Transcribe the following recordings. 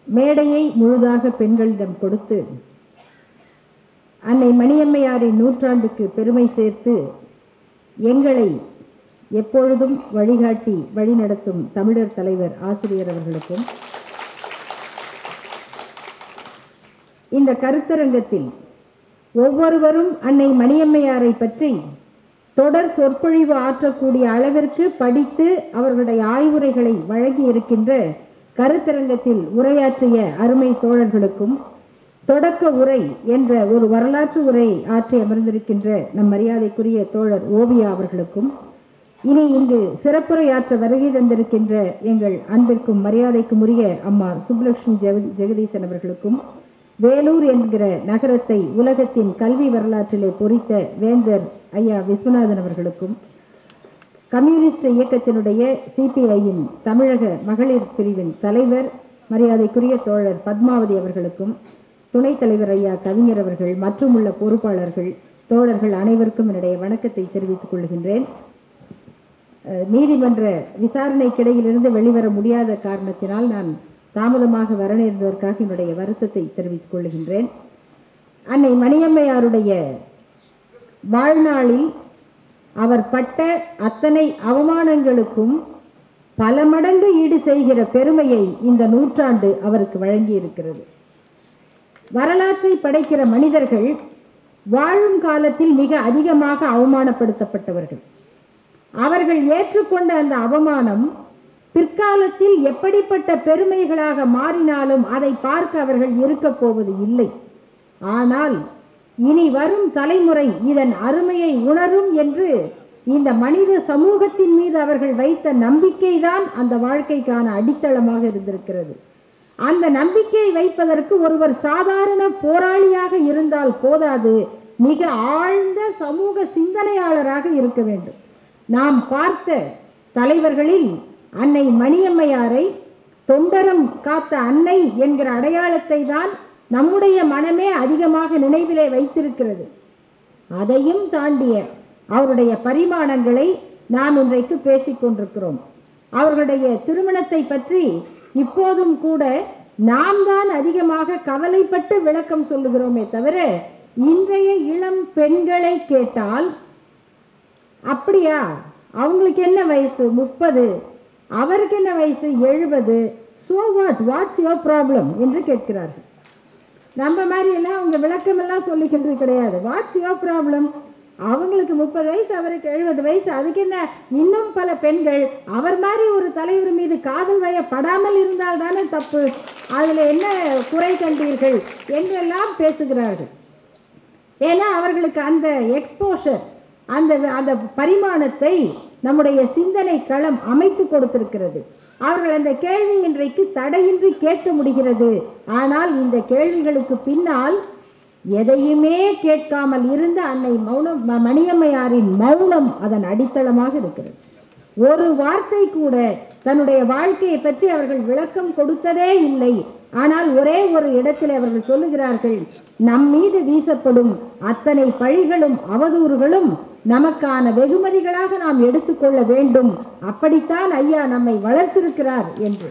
மேடையை முழுதாக பெண்களிடம் கொடுத்து அன்னை மணியம்மையாரின் நூற்றாண்டுக்கு பெருமை சேர்த்து எங்களை எப்பொழுதும் வழிகாட்டி வழிநடத்தும் தமிழர் தலைவர் ஆசிரியர் அவர்களுக்கும் இந்த கருத்தரங்கத்தில் ஒவ்வொருவரும் அன்னை மணியம்மையாரை பற்றி தொடர் சொற்பொழிவு ஆற்றக்கூடிய அளவிற்கு படித்து அவர்களுடைய ஆய்வுரைகளை வழங்கி இருக்கின்ற கருத்தரங்கத்தில் உரையாற்றிய அருமை தோழர்களுக்கும் தொடக்க உரை என்ற ஒரு வரலாற்று உரை ஆற்றி அமர்ந்திருக்கின்ற நம் மரியாதைக்குரிய தோழர் ஓவியா அவர்களுக்கும் இனி இங்கு சிறப்புரையாற்ற வருகை தந்திருக்கின்ற எங்கள் அன்பிற்கும் மரியாதைக்கும் உரிய அம்மா சுப்புலட்சுமி ஜெக ஜெகதீசன் அவர்களுக்கும் வேலூர் என்கிற நகரத்தை உலகத்தின் கல்வி வரலாற்றிலே பொறித்த வேந்தர் ஐயா விஸ்வநாதன் அவர்களுக்கும் கம்யூனிஸ்ட் இயக்கத்தினுடைய சிபிஐயின் தமிழக மகளிர் பிரிவின் தலைவர் மரியாதைக்குரிய தோழர் பத்மாவதி அவர்களுக்கும் துணைத் தலைவர் ஐயா கவிஞர் அவர்கள் மற்றும் உள்ள பொறுப்பாளர்கள் தோழர்கள் அனைவருக்கும் என்னுடைய வணக்கத்தை தெரிவித்துக் கொள்கின்றேன் அஹ், நீதிமன்ற விசாரணைக்கிடையிலிருந்து வெளிவர முடியாத காரணத்தினால் நான் தாமதமாக வர நேர்ந்ததற்காக என்னுடைய வருத்தத்தை தெரிவித்துக் கொள்கின்றேன் அன்னை மணியம்மையாருடைய வாழ்நாளில் அவர் பட்ட அத்தனை அவமானங்களுக்கும் பல மடங்கு ஈடு செய்கிற பெருமையை இந்த நூற்றாண்டு அவருக்கு வழங்கி இருக்கிறது வரலாற்றை படைக்கிற மனிதர்கள் வாழும் காலத்தில் மிக அதிகமாக அவமானப்படுத்தப்பட்டவர்கள் அவர்கள் ஏற்றுக்கொண்ட அந்த அவமானம் பிற்காலத்தில் எப்படிப்பட்ட பெருமைகளாக மாறினாலும் அதை பார்க்க அவர்கள் இருக்கப் போவது இல்லை ஆனால் இனி வரும் தலைமுறை இதன் அருமையை உணரும் என்று இந்த மனித சமூகத்தின் மீது அவர்கள் வைத்த நம்பிக்கைதான் அந்த வாழ்க்கைக்கான அடித்தளமாக இருந்திருக்கிறது அந்த நம்பிக்கையை வைப்பதற்கு ஒருவர் சாதாரண போராளியாக இருந்தால் போதாது மிக ஆழ்ந்த சமூக சிந்தனையாளராக இருக்க வேண்டும் நாம் பார்த்த தலைவர்களில் அன்னை மணியம்மையாரை தொண்டரம் காத்த அன்னை என்கிற அடையாளத்தை தான் நம்முடைய மனமே அதிகமாக நினைவிலே வைத்திருக்கிறது அதையும் தாண்டிய அவருடைய பரிமாணங்களை நாம் இன்றைக்கு பேசிக் கொண்டிருக்கிறோம் அவர்களுடைய திருமணத்தை பற்றி இப்போதும் கூட நாம் தான் அதிகமாக கவலைப்பட்டு விளக்கம் சொல்லுகிறோமே தவிர இன்றைய இளம் பெண்களை கேட்டால் அப்படியா அவங்களுக்கு என்ன வயசு முப்பது அவருக்கு என்ன வயசு எழுபது so what what's your problem என்று கேட்கிறார்கள் நம்ம மாதிரி எல்லாம் அவங்க விளக்கமெல்லாம் சொல்லிக்கிறது கிடையாது வாட்ஸ் யுவர் ப்ராப்ளம் அவங்களுக்கு முப்பது வயசு அவருக்கு எழுபது வயசு அதுக்கு என்ன இன்னும் பல பெண்கள் அவர் மாதிரி ஒரு தலைவர் மீது காதல் வயப்படாமல் இருந்தால் தானே தப்பு அதில் என்ன குறை கண்டீர்கள் என்றெல்லாம் பேசுகிறார்கள் ஏன்னா அவர்களுக்கு அந்த எக்ஸ்போஷர் அந்த அந்த பரிமாணத்தை நம்முடைய சிந்தனை களம் அமைத்து கொடுத்திருக்கிறது அவர்கள் அந்த கேள்வி இன்றைக்கு தடையின்றி கேட்க முடிகிறது ஆனால் இந்த கேள்விகளுக்கு பின்னால் எதையுமே கேட்காமல் இருந்த அன்னை மௌனம் ம- மணியம்மையாரின் மௌனம் அதன் அடித்தளமாக இருக்கிறது ஒரு வார்த்தை கூட தன்னுடைய வாழ்க்கையை பற்றி அவர்கள் விளக்கம் கொடுத்ததே இல்லை ஆனால் ஒரே ஒரு இடத்தில் அவர்கள் சொல்லுகிறார்கள் நம் மீது வீசப்படும் அத்தனை பழிகளும் அவதூறுகளும் நமக்கான வெகுமதிகளாக நாம் எடுத்துக்கொள்ள வேண்டும் அப்படித்தான் ஐயா நம்மை வளர்த்திருக்கிறார் என்று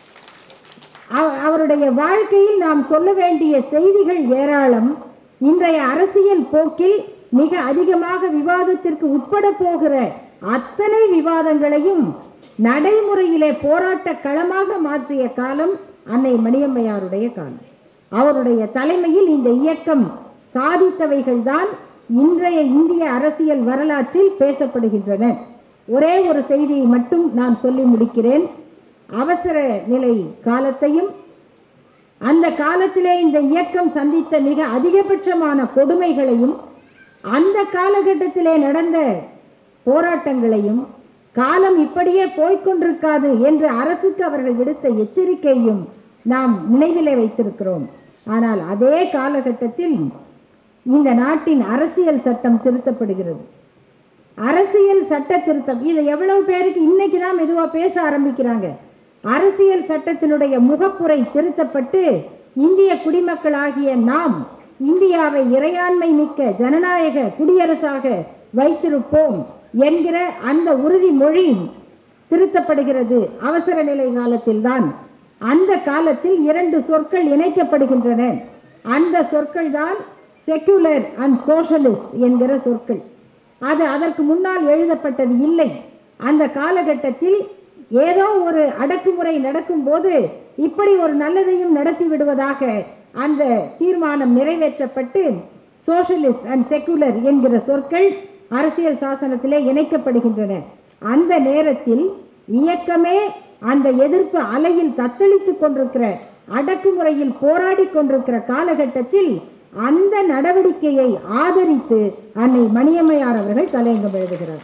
அவ- அவருடைய வாழ்க்கையில் நாம் சொல்ல வேண்டிய செய்திகள் ஏராளம் இன்றைய அரசியல் போக்கில் மிக அதிகமாக விவாதத்திற்கு உட்பட போகிற அத்தனை விவாதங்களையும் நடைமுறையிலே போராட்ட களமாக மாற்றிய காலம் அன்னை மணியம்மையாருடைய காலம் அவருடைய தலைமையில் இந்த இயக்கம் சாதித்தவைகள்தான் இன்றைய இந்திய அரசியல் வரலாற்றில் பேசப்படுகின்றன ஒரே ஒரு செய்தியை மட்டும் நான் சொல்லி முடிக்கிறேன் அவசர நிலை காலத்தையும் அந்த காலத்திலே இந்த இயக்கம் சந்தித்த மிக அதிகபட்சமான கொடுமைகளையும் அந்த காலகட்டத்திலே நடந்த போராட்டங்களையும் காலம் இப்படியே போய்க்கொண்டிருக்காது என்று அரசுக்கு அவர்கள் விடுத்த எச்சரிக்கையும் நாம் நினைவிலே வைத்திருக்கிறோம் ஆனால் அதே காலகட்டத்தில் இந்த நாட்டின் அரசியல் சட்டம் திருத்தப்படுகிறது அரசியல் சட்ட திருத்தம் இது எவ்வளவு பேருக்கு இன்னைக்கு தான் மெதுவா பேச ஆரம்பிக்கிறாங்க அரசியல் சட்டத்தினுடைய முகப்புரை திருத்தப்பட்டு இந்திய குடிமக்களாகிய நாம் இந்தியாவை இறையாண்மை மிக்க ஜனநாயக குடியரசாக வைத்திருப்போம் என்கிற அந்த உறுதிமொழி திருத்தப்படுகிறது அவசர நிலை காலத்தில்தான் அந்த காலத்தில் இரண்டு சொற்கள் இணைக்கப்படுகின்றன அந்த சொற்கள் தான் செக்குலர் அண்ட் சோஷலிஸ்ட் என்கிற சொற்கள் அது அதற்கு முன்னால் எழுதப்பட்டது இல்லை அந்த காலகட்டத்தில் ஏதோ ஒரு அடக்குமுறை நடக்கும்போது இப்படி ஒரு நல்லதையும் நடத்தி விடுவதாக அந்த தீர்மானம் நிறைவேற்றப்பட்டு சோஷலிஸ்ட் அண்ட் செக்குலர் என்கிற சொற்கள் அரசியல் சாசனத்திலே இணைக்கப்படுகின்றன அந்த நேரத்தில் இயக்கமே அந்த எதிர்ப்பு அலையில் தத்தளித்துக் கொண்டிருக்கிற அடக்குமுறையில் போராடி கொண்டிருக்கிற காலகட்டத்தில் அந்த நடவடிக்கையை ஆதரித்து அன்னை மணியம்மையார் அவர்கள் தலையங்கம் எழுதுகிறார்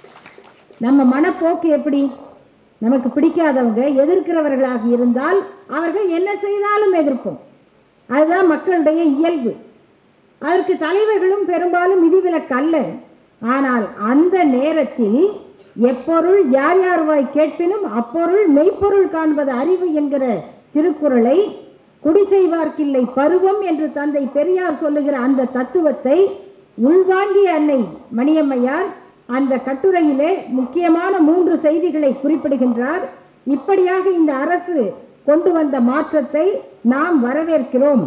நம்ம மனப்போக்கு எப்படி நமக்கு பிடிக்காதவங்க எதிர்க்கிறவர்களாக இருந்தால் அவர்கள் என்ன செய்தாலும் எதிர்ப்போம் அதுதான் மக்களுடைய இயல்பு அதற்கு தலைவர்களும் பெரும்பாலும் விதிவிலக்கு அல்ல ஆனால் அந்த நேரத்தில் எப்பொருள் யார் யார் வாய் கேட்பினும் அப்பொருள் மெய்ப்பொருள் காண்பது அறிவு என்கிற திருக்குறளை குடிசெய்வார்க்கில்லை பருவம் என்று தந்தை பெரியார் சொல்லுகிற அந்த தத்துவத்தை உள்வாங்கிய அன்னை மணியம்மையார் அந்த கட்டுரையிலே முக்கியமான மூன்று செய்திகளை குறிப்பிடுகின்றார் இப்படியாக இந்த அரசு கொண்டு வந்த மாற்றத்தை நாம் வரவேற்கிறோம்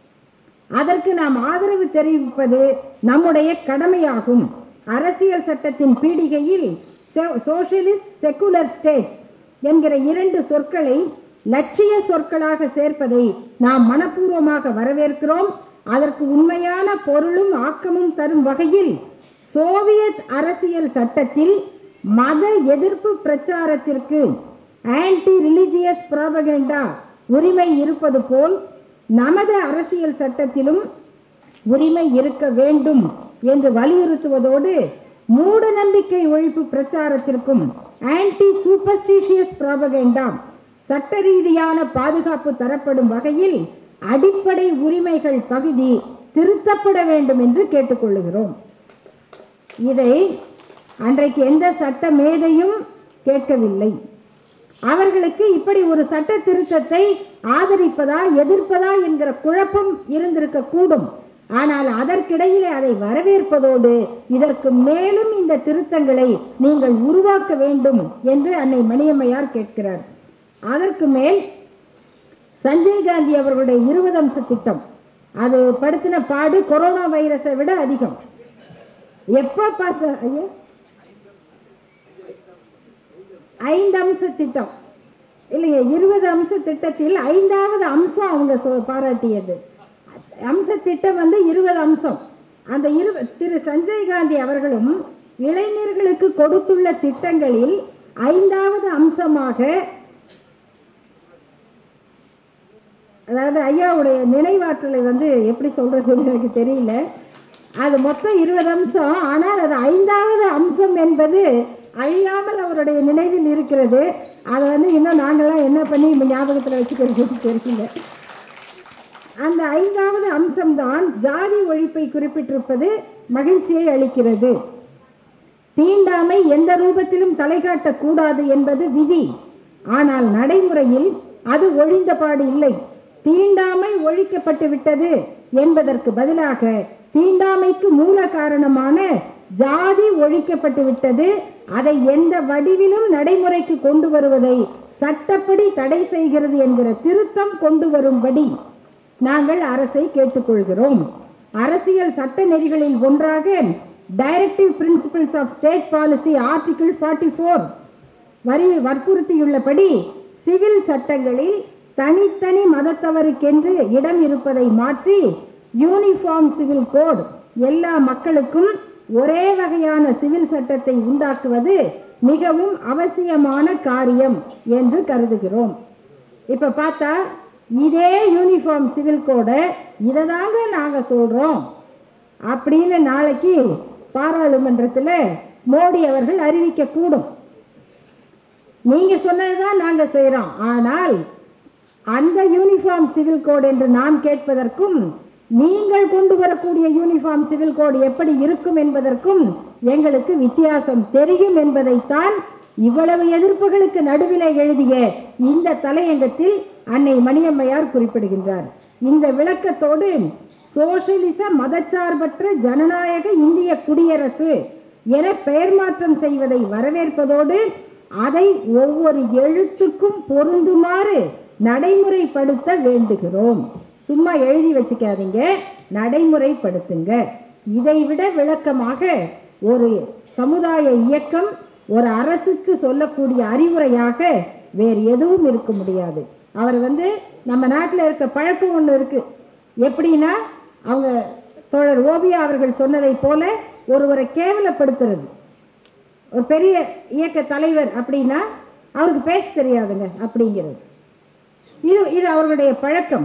அதற்கு நாம் ஆதரவு தெரிவிப்பது நம்முடைய கடமையாகும் அரசியல் சட்டத்தின் பீடிகையில் சோஷலிஸ்ட் செக்குலர் ஸ்டேட்ஸ் என்கிற இரண்டு சொற்களை லட்சிய சொற்களாக சேர்ப்பதை நாம் மனப்பூர்வமாக வரவேற்கிறோம் அதற்கு உண்மையான பொருளும் ஆக்கமும் தரும் வகையில் சோவியத் அரசியல் சட்டத்தில் மத எதிர்ப்பு பிரச்சாரத்திற்கு ஆன்டி ரிலிஜியஸ் ப்ராபகண்டா உரிமை இருப்பது போல் நமது அரசியல் சட்டத்திலும் உரிமை இருக்க வேண்டும் என்று வலியுறுத்துவதோடு மூட நம்பிக்கை ஒழிப்பு பிரச்சாரத்திற்கும் ஆன்டி சூப்பர்ஸ்டிஷியஸ் ப்ராபகண்டா சட்ட ரீதியான பாதுகாப்பு தரப்படும் வகையில் அடிப்படை உரிமைகள் பகுதி திருத்தப்பட வேண்டும் என்று கேட்டுக்கொள்ளுகிறோம் இதை அன்றைக்கு எந்த சட்ட மேதையும் கேட்கவில்லை அவர்களுக்கு இப்படி ஒரு சட்ட திருத்தத்தை ஆதரிப்பதா எதிர்ப்பதா என்கிற குழப்பம் இருந்திருக்க கூடும் ஆனால் அதற்கிடையிலே அதை வரவேற்பதோடு இதற்கு மேலும் இந்த திருத்தங்களை நீங்கள் உருவாக்க வேண்டும் என்று அன்னை மணியம்மையார் கேட்கிறார் அதற்கு மேல் சஞ்சய் காந்தி அவர்களுடைய இருபது அம்ச திட்டம் அது படுத்தின பாடு கொரோனா வைரஸை விட அதிகம் எப்ப பார்த்த ஐயா ஐந்து அம்ச திட்டம் இல்லைங்க இருபது அம்ச திட்டத்தில் ஐந்தாவது அம்சம் அவங்க சொ- பாராட்டியது அம்ச திட்டம் வந்து இருபது அம்சம் அந்த இரு திரு சஞ்சய் காந்தி அவர்களும் இளைஞர்களுக்கு கொடுத்துள்ள திட்டங்களில் ஐந்தாவது அம்சமாக அதாவது ஐயாவுடைய நினைவாற்றலை வந்து எப்படி சொல்றதுன்னு எனக்கு தெரியல அது மொத்தம் இருபது அம்சம் ஆனால் அது ஐந்தாவது அம்சம் என்பது அழியாமல் அவருடைய நினைவில் இருக்கிறது அதை வந்து இன்னும் நாங்களாம் என்ன பண்ணி ஞாபகத்தில் வச்சுக்கிறது தெரியல அந்த ஐந்தாவது அம்சம்தான் ஜாதி ஒழிப்பை குறிப்பிட்டிருப்பது மகிழ்ச்சியை அளிக்கிறது தீண்டாமை எந்த ரூபத்திலும் தலை காட்டக்கூடாது என்பது விதி ஆனால் நடைமுறையில் அது ஒழிந்தபாடு இல்லை தீண்டாமை ஒழிக்கப்பட்டு விட்டது என்பதற்கு பதிலாக தீண்டாமைக்கு மூல காரணமான ஜாதி ஒழிக்கப்பட்டு விட்டது அதை எந்த வடிவிலும் நடைமுறைக்கு கொண்டு வருவதை சட்டப்படி தடை செய்கிறது என்கிற திருத்தம் கொண்டு வரும்படி நாங்கள் அரசை கேட்டுக்கொள்கிறோம் அரசியல் சட்ட நெறிகளில் ஒன்றாக directive principles of state policy article forty four வரி வற்புறுத்தியுள்ளபடி சிவில் சட்டங்களில் தனித்தனி மதத்தவருக்கென்று இடம் இருப்பதை மாற்றி யூனிஃபார்ம் சிவில் கோட் எல்லா மக்களுக்கும் ஒரே வகையான சிவில் சட்டத்தை உண்டாக்குவது மிகவும் அவசியமான காரியம் என்று கருதுகிறோம் இப்ப பார்த்தா இதே யூனிஃபார்ம் சிவில் கோடை இதை தாங்க நாங்கள் சொல்கிறோம் அப்படின்னு நாளைக்கு பாராளுமன்றத்தில் மோடி அவர்கள் அறிவிக்கக்கூடும் நீங்க சொன்னதுதான் நாங்க செய்றோம் ஆனால் அந்த யூனிஃபார்ம் சிவில் கோட் என்று நாம் கேட்பதற்கும் நீங்கள் கொண்டு வரக்கூடிய யூனிஃபார்ம் சிவில் கோட் எப்படி இருக்கும் என்பதற்கும் எங்களுக்கு வித்தியாசம் தெரியும் என்பதைத்தான் இவ்வளவு எதிர்ப்புகளுக்கு நடுவிலே எழுதிய இந்த தலையங்கத்தில் அன்னை மணியம்மையார் குறிப்பிடுகின்றார் இந்த விளக்கத்தோடு சோசியலிச மதச்சார்பற்ற ஜனநாயக இந்திய குடியரசு என பெயர் மாற்றம் செய்வதை வரவேற்பதோடு அதை ஒவ்வொரு எழுத்துக்கும் பொருந்துமாறு நடைமுறைப்படுத்த வேண்டுகிறோம் சும்மா எழுதி வச்சுக்காதீங்க நடைமுறைப்படுத்துங்க இதைவிட விளக்கமாக ஒரு சமுதாய இயக்கம் ஒரு அரசுக்கு சொல்லக்கூடிய அறிவுரையாக வேறு எதுவும் இருக்க முடியாது அவர் வந்து நம்ம நாட்டில் இருக்க பழக்கம் ஒன்று இருக்கு எப்படின்னா அவங்க தோழர் ஓவியா அவர்கள் சொன்னதைப் போல ஒருவரை கேவலப்படுத்துறது ஒரு பெரிய இயக்க தலைவர் அப்படின்னா அவருக்கு பேச தெரியாதுங்க அப்படிங்கிறது இது இது அவர்களுடைய பழக்கம்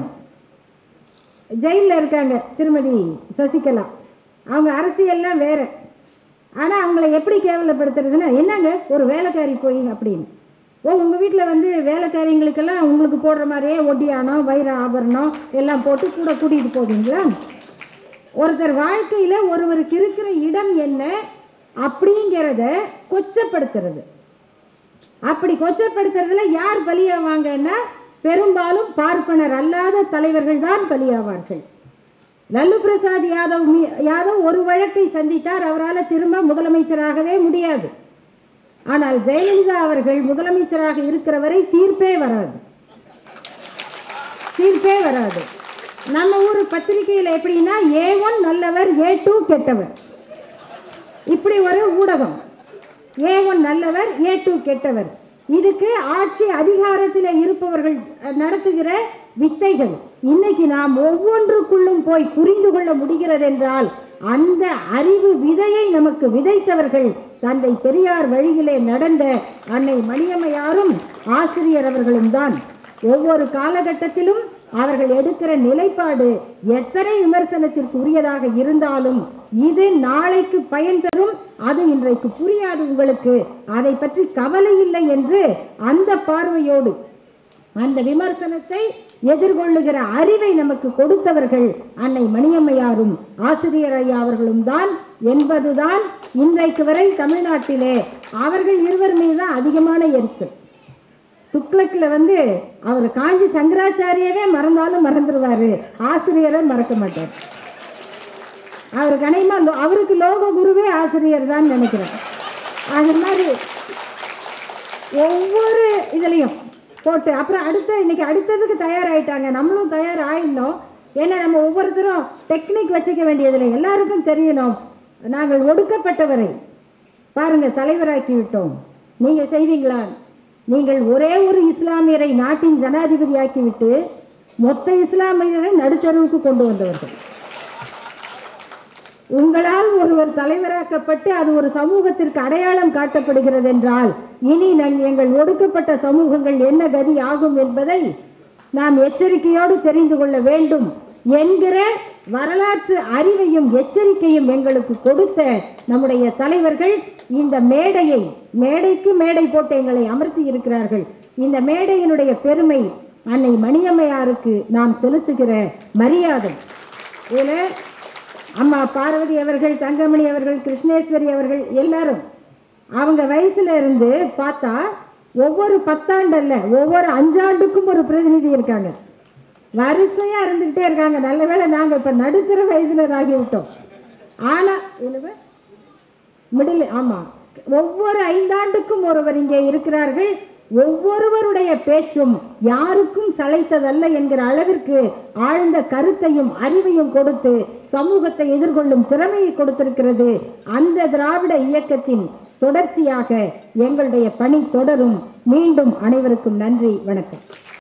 ஜெயிலில் இருக்காங்க திருமதி சசிகலா அவங்க அரசியல்லாம் வேற ஆனால் அவங்கள எப்படி கேவலப்படுத்துறதுன்னா என்னங்க ஒரு வேலைக்காரி போய் அப்படின்னு ஓ உங்கள் வீட்டில் வந்து வேலைக்காரிங்களுக்கெல்லாம் உங்களுக்கு போடுற மாதிரியே ஒட்டியானம் வைர ஆபரணம் எல்லாம் போட்டு கூட கூட்டிகிட்டு போவீங்களா ஒருத்தர் வாழ்க்கையில் ஒருவருக்கு இருக்கிற இடம் என்ன அப்படிங்கிறத கொச்சப்படுத்துறது அப்படி கொச்சப்படுத்துறதுல யார் பலியாவாங்கன்னா பெரும்பாலும் பார்ப்பனர் அல்லாத தலைவர்கள் தான் பலியாவார்கள் லல்லு பிரசாத் யாதவ் மீ- யாதவ் ஒரு வழக்கை சந்தித்தார் அவரால் திரும்ப முதலமைச்சராகவே முடியாது ஆனால் ஜெயலலிதா அவர்கள் முதலமைச்சராக இருக்கிற வரை தீர்ப்பே வராது தீர்ப்பே வராது நம்ம ஊர் பத்திரிகையில் எப்படின்னா ஏ ஒன் நல்லவர் ஏ டூ கெட்டவர் இப்படி ஒரு ஊடகம் ஏ ஒன் நல்லவர் ஏ டூ கெட்டவர் இதுக்கு ஆட்சி அதிகாரத்தில் இருப்பவர்கள் அஹ், நடத்துகிற வித்தைகள் இன்னைக்கு நாம் ஒவ்வொன்றுக்குள்ளும் போய் புரிந்து கொள்ள முடிகிறது என்றால் அந்த அறிவு விதையை நமக்கு விதைத்தவர்கள் தந்தை பெரியார் வழியிலே நடந்த அன்னை மணியம்மையாரும் ஆசிரியர் அவர்களும் தான் ஒவ்வொரு காலகட்டத்திலும் அவர்கள் எடுக்கிற நிலைப்பாடு எத்தனை விமர்சனத்திற்கு உரியதாக இருந்தாலும் இது நாளைக்கு பயன் தரும் அது இன்றைக்கு புரியாது உங்களுக்கு அதை பற்றி கவலை இல்லை என்று அந்த பார்வையோடு அந்த விமர்சனத்தை எதிர்கொள்ளுகிற அறிவை நமக்கு கொடுத்தவர்கள் அன்னை மணியம்மையாரும் ஆசிரியர் ஐயா அவர்களும் தான் என்பதுதான் இன்றைக்கு வரை தமிழ்நாட்டிலே அவர்கள் இருவர் மீது தான் அதிகமான எரிச்சல் துக்ளக்கில் வந்து அவர் காஞ்சி சங்கராச்சாரியவே மறந்தாலும் மறந்துடுவார் ஆசிரியரை மறக்க மாட்டார் அவர் கனிமா அவருக்கு லோக குருவே ஆசிரியர் தான் நினைக்கிறேன் அது மாதிரி ஒவ்வொரு இதுலேயும் போட்டு அப்புறம் அடுத்த இன்னைக்கு அடுத்ததுக்கு தயாராயிட்டாங்க நம்மளும் தயார் ஆயிடணும் ஏன்னா நம்ம ஒவ்வொருத்தரும் டெக்னிக் வச்சுக்க வேண்டியதில்லை எல்லாருக்கும் தெரியணும் நாங்கள் ஒடுக்கப்பட்டவரை பாருங்க தலைவராக்கி விட்டோம் நீங்க செய்வீங்களா நீங்கள் ஒரே ஒரு இஸ்லாமியரை நாட்டின் ஜனாதிபதியாக்கி விட்டு மொத்த இஸ்லாமியரை நடுத்தருவுக்கு கொண்டு வந்தவர்கள் உங்களால் ஒருவர் தலைவராக்கப்பட்டு அது ஒரு சமூகத்திற்கு அடையாளம் காட்டப்படுகிறது என்றால் இனி நம் எங்கள் ஒடுக்கப்பட்ட சமூகங்கள் என்ன கதி ஆகும் என்பதை நாம் எச்சரிக்கையோடு தெரிந்து கொள்ள வேண்டும் என்கிற வரலாற்று அறிவையும் எச்சரிக்கையும் எங்களுக்கு கொடுத்த நம்முடைய தலைவர்கள் இந்த மேடையை மேடைக்கு மேடை போட்டு எங்களை அமர்த்தி இருக்கிறார்கள் இந்த மேடையினுடைய பெருமை அன்னை மணியம்மையாருக்கு நாம் செலுத்துகிற மரியாதை இதில் அம்மா பார்வதி அவர்கள் தங்கமணி அவர்கள் கிருஷ்ணேஸ்வரி அவர்கள் எல்லாரும் அவங்க வயசுல இருந்து பார்த்தா ஒவ்வொரு பத்தாண்டல்ல ஒவ்வொரு அஞ்சாண்டுக்கும் ஒரு பிரதிநிதி இருக்காங்க வரிசையா இருந்துகிட்டே இருக்காங்க நல்ல வேளை நாங்க இப்ப நடுத்தர வயசுல ஆகிவிட்டோம் ஆனா என்னது மிடில் ஆமா ஒவ்வொரு ஐந்தாண்டுக்கும் ஒருவர் இங்கே இருக்கிறார்கள் ஒவ்வொருவருடைய பேச்சும் யாருக்கும் சளைத்ததல்ல என்கிற அளவிற்கு ஆழ்ந்த கருத்தையும் அறிவையும் கொடுத்து சமூகத்தை எதிர்கொள்ளும் திறமையை கொடுத்திருக்கிறது அந்த திராவிட இயக்கத்தின் தொடர்ச்சியாக எங்களுடைய பணி தொடரும் மீண்டும் அனைவருக்கும் நன்றி வணக்கம்